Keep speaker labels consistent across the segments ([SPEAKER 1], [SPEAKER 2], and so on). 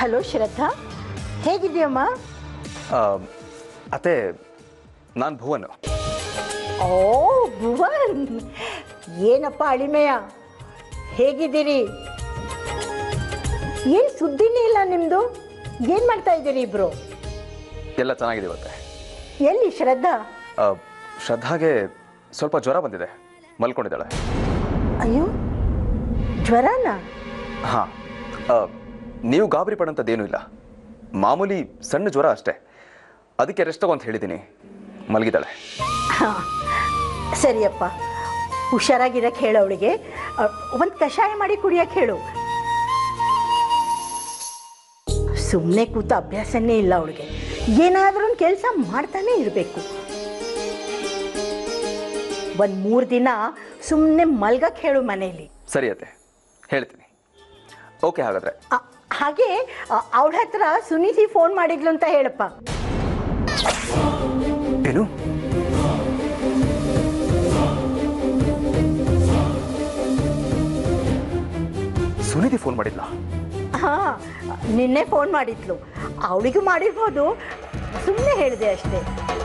[SPEAKER 1] hello ಶ್ರದ್ಧಾ ಹೇಗಿದೆಯಮ್ಮ
[SPEAKER 2] ಆ, ಅತ್ತೆ ನಾನು ಭುವನ್
[SPEAKER 1] ಓ ಭುವನ್ ಏನಪ್ಪ ಅಳಿಮೆಯ ಹೇಗಿದ್ದೀರಿ ಏನು ಸುದ್ದಿನೇ ಇಲ್ಲ ನಿಮ್ಮದು ಏನು ಮಾಡ್ತಾ ಇದ್ದೀರಿ ಇಬ್ರು
[SPEAKER 2] ಎಲ್ಲ ಚೆನ್ನಾಗಿದೆ ಇವತ್ತೆ
[SPEAKER 1] ಎಲ್ಲಿ ಶ್ರದ್ಧಾ
[SPEAKER 2] ಆ, ಶ್ರದ್ಧಾಗೆ ಸ್ವಲ್ಪ ಜ್ವರ ಬಂದಿದೆ ಮಲ್ಕೊಂಡಿದ್ದಾಳೆ
[SPEAKER 1] ಅಯ್ಯೋ ಜ್ವರನ
[SPEAKER 2] ಹಾಂ ನೀವು ಗಾಬರಿ ಪಡೋಂಥದ್ದೇನೂ ಇಲ್ಲ ಮಾಮೂಲಿ ಸಣ್ಣ ಜ್ವರ ಅಷ್ಟೇ ಅದಕ್ಕೆ ರೆಸ್ಟ್ ತಗೋ ಅಂತ ಹೇಳಿದ್ದೀನಿ ಮಲಗಿದ್ದಾಳೆ
[SPEAKER 1] ಹಾಂ ಸರಿಯಪ್ಪ ಹುಷಾರಾಗಿರಕ್ಕೆ ಹೇಳು ಅವಳಿಗೆ ಒಂದು ಕಷಾಯ ಮಾಡಿ ಕುಡಿಯಕ್ಕೆ ಹೇಳು ಸುಮ್ಮನೆ ಕೂತ ಅಭ್ಯಾಸನೇ ಇಲ್ಲ ಅವಳಿಗೆ ಏನಾದರೂ ಒಂದು ಕೆಲಸ ಮಾಡ್ತಾನೆ ಇರಬೇಕು ಒಂದು ಮೂರು ದಿನ ಸುಮ್ಮನೆ ಮಲ್ಗಕ್ಕೆ ಹೇಳು ಮನೆಯಲ್ಲಿ
[SPEAKER 2] ಸರಿ ಅತ್ತೆ ಹೇಳ್ತೀನಿ ಓಕೆ ಹಾಗಾದರೆ
[SPEAKER 1] ಆ, ಹಾಗೆ ಅವಳ ಹತ್ರ ಸುನೀತಿ ಫೋನ್ ಮಾಡಿದ್ಲು ಅಂತ ಹೇಳಪ್ಪ
[SPEAKER 2] ಏನು ಸುನಿಧಿ ಫೋನ್ ಮಾಡಿಲ್ಲ
[SPEAKER 1] ಹಾಂ ನಿನ್ನೆ ಫೋನ್ ಮಾಡಿದ್ಲು ಅವಳಿಗೂ ಮಾಡಿರ್ಬೋದು ಸುಮ್ಮನೆ ಹೇಳಿದೆ ಅಷ್ಟೇ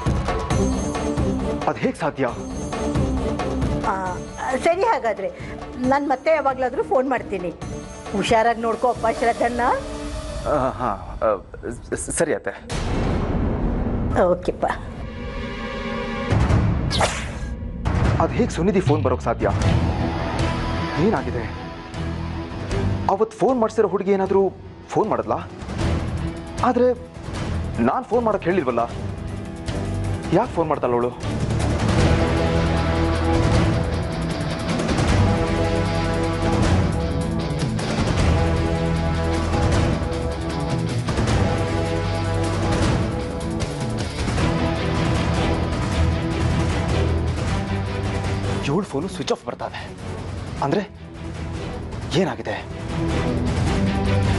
[SPEAKER 2] ಅದು ಹೇಗೆ ಸಾಧ್ಯ
[SPEAKER 1] ಆ, ಸರಿ ಹಾಗಾದರೆ ನಾನು ಮತ್ತೆ ಯಾವಾಗಲಾದರೂ ಫೋನ್ ಮಾಡ್ತೀನಿ ಹುಷಾರಾಗಿ ನೋಡ್ಕೋ ಅಪ್ಪ ಶ್ರದ್ಧನ್ನ
[SPEAKER 2] ಹಾಂ ಸರಿ ಅತ್ತೆ
[SPEAKER 1] ಓಕೆಪ್ಪ
[SPEAKER 2] ಅದು ಹೇಗೆ ಸುನಿಧಿ ಫೋನ್ ಬರೋಕ್ಕೆ ಸಾಧ್ಯ ಏನಾಗಿದೆ ಅವತ್ತು ಫೋನ್ ಮಾಡಿಸಿರೋ ಹುಡುಗಿ ಏನಾದರೂ ಫೋನ್ ಮಾಡಿದ್ಲಾ ಆದರೆ ನಾನು ಫೋನ್ ಮಾಡೋಕ್ಕೆ ಹೇಳಿಲ್ವಲ್ಲ ಯಾಕೆ ಫೋನ್ ಮಾಡ್ತಾಳ ಅವಳು ಏಳು ಫೋನು ಸ್ವಿಚ್ ಆಫ್ ಬರ್ತಾ ಇದೆ ಅಂದರೆ ಏನಾಗಿದೆ